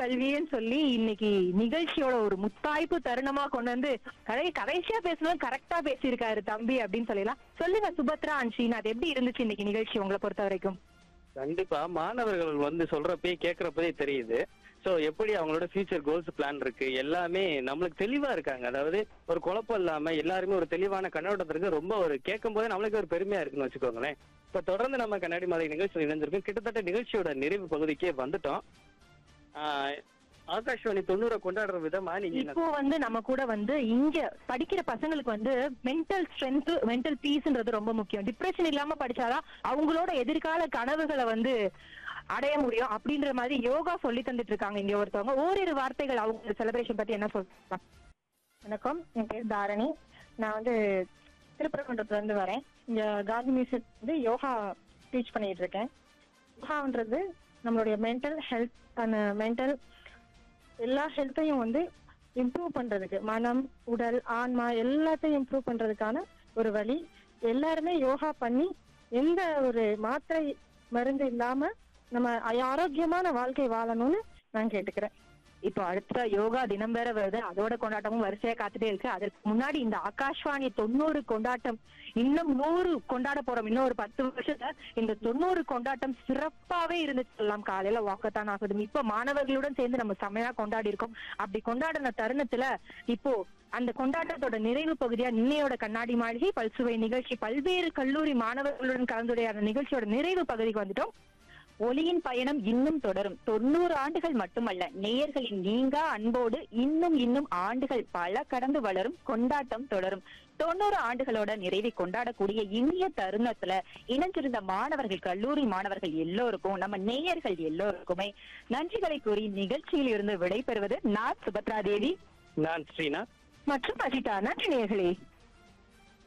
கல்வின்னு சொல்லி இன்னைக்கு நிகழ்ச்சியோட ஒரு முத்தாய்ப்பு தருணமா கொண்டு வந்து கதை கடைசியா பேசணும் கரெக்டா பேசியிருக்காரு தம்பி அப்படின்னு சொல்லலாம் சொல்லுங்க சுபத்ரா அண்ட் ஸ்ரீநாத் எப்படி இருந்துச்சு இன்னைக்கு நிகழ்ச்சி உங்களை பொறுத்த வரைக்கும் கண்டிப்பா மாணவர்கள் வந்து சொல்றப்பே கேக்குறப்பவே தெரியுது சோ எப்படி அவங்களோட ஃபியூச்சர் கோல்ஸ் பிளான் இருக்கு எல்லாமே நம்மளுக்கு தெளிவா இருக்காங்க அதாவது ஒரு குழப்பம் இல்லாம எல்லாருமே ஒரு தெளிவான கண்ணோட்டத்திற்கு ரொம்ப ஒரு கேட்கும் போதே நம்மளுக்கு ஒரு பெருமையா இருக்குன்னு வச்சுக்கோங்களேன் இப்ப தொடர்ந்து நம்ம கண்ணாடி மாலை நிகழ்ச்சி இணைஞ்சிருக்கோம் கிட்டத்தட்ட நிகழ்ச்சியோட நிறைவு பகுதிக்கே வந்துட்டோம் ஆஹ் ஆகாஷ்வாணி தொண்ணூறை கொண்டாடுற விதமா நீங்க என்ன- இப்போ வந்து நம்ம கூட வந்து இங்க படிக்கிற பசங்களுக்கு வந்து மென்டல் ஸ்ட்ரென்த் மென்டல் பீஸ்ன்றது ரொம்ப முக்கியம் டிப்ரெஷன் இல்லாம படிச்சாதான் அவங்களோட எதிர்கால கனவுகளை வந்து அடைய முடியும் அப்படின்ற மாதிரி யோகா சொல்லி தந்துட்டு இருக்காங்க இங்க ஒருத்தவங்க ஓரிரு வார்த்தைகள் அவங்க செலிப்ரேஷன் பத்தி என்ன சொல்லலாம் வணக்கம் என் பேர் தாரணி நான் வந்து திருப்பரங்குன்றத்துல இருந்து வரேன் இங்க காந்தி மியூசிக் வந்து யோகா டீச் பண்ணிட்டு இருக்கேன் யோகான்றது நம்மளுடைய மென்டல் ஹெல்த் அந்த மென்டல் எல்லா ஹெல்த்தையும் வந்து இம்ப்ரூவ் பண்றதுக்கு மனம் உடல் ஆன்மா எல்லாத்தையும் இம்ப்ரூவ் பண்றதுக்கான ஒரு வழி எல்லாருமே யோகா பண்ணி எந்த ஒரு மாத்திரை மருந்து இல்லாம நம்ம ஆரோக்கியமான வாழ்க்கை வாழணும்னு நான் கேட்டுக்கிறேன் இப்போ அடுத்த யோகா தினம் வேற வருது அதோட கொண்டாட்டமும் வரிசையா காத்துட்டே இருக்கு அதற்கு முன்னாடி இந்த ஆகாஷ்வாணி தொண்ணூறு கொண்டாட்டம் இன்னும் நூறு கொண்டாட போறோம் இன்னும் ஒரு பத்து வருஷத்துல இந்த தொண்ணூறு கொண்டாட்டம் சிறப்பாவே இருந்துச்சு சொல்லலாம் காலையில வாக்கத்தான் ஆகுது இப்ப மாணவர்களுடன் சேர்ந்து நம்ம செமையா கொண்டாடி இருக்கோம் அப்படி கொண்டாடின தருணத்துல இப்போ அந்த கொண்டாட்டத்தோட நிறைவு பகுதியா நின்னையோட கண்ணாடி மாளிகை பல்சுவை நிகழ்ச்சி பல்வேறு கல்லூரி மாணவர்களுடன் கலந்துரையாட நிகழ்ச்சியோட நிறைவு பகுதிக்கு வந்துட்டோம் ஒளியின் பயணம் இன்னும் தொடரும் தொண்ணூறு ஆண்டுகள் மட்டுமல்ல நேயர்களின் நீங்கா அன்போடு இன்னும் இன்னும் ஆண்டுகள் பல கடந்து வளரும் கொண்டாட்டம் தொடரும் தொண்ணூறு ஆண்டுகளோட நிறைவை கொண்டாடக்கூடிய இனிய தருணத்துல இணைஞ்சிருந்த மாணவர்கள் கல்லூரி மாணவர்கள் எல்லோருக்கும் நம்ம நேயர்கள் எல்லோருக்குமே நன்றிகளை கூறி நிகழ்ச்சியில் இருந்து விடைபெறுவது நான் சுபத்ரா தேவி நான் ஸ்ரீநாத் மற்றும் அஜிதா நன்றி நேயர்களே